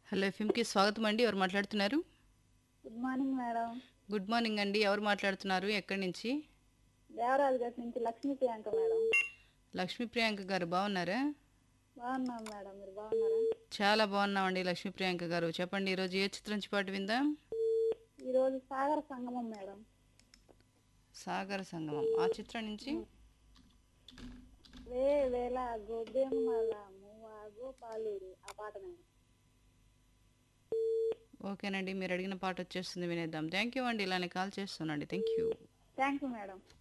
hello ఎఫ్ఎంకి స్వాగతం అండి ఎవరు మాట్లాడుతున్నారు good morning madam good morning అండి ఎవరు మాట్లాడుతున్నారు ఎక్కడి నుంచి దేవరాజు గట్ నుంచి లక్ష్మీ ప్రియాంక మేడం లక్ష్మీ ప్రియాంక గారు బాగున్నారా బాగున్నాం మేడం మీరు బాగున్నారా చాలా బాగున్నామండి లక్ష్మీ ప్రియాంక గారు చెప్పండి ఈరోజు ఏ చిత్రం నుంచి పాట విందాం ఈరోజు సాగర సంగమం మేడం సాగర సంగమం ఆ చిత్రం నుంచి వే వేల గోబెమ్మల మువ్వ గోపాలుడు ఆ పాట మేడం ఓకేనండి మీరు అడిగిన పాట వచ్చేస్తుంది వినేద్దాం థ్యాంక్ యూ అండి ఇలానే కాల్ చేస్తున్నాండి thank you thank you madam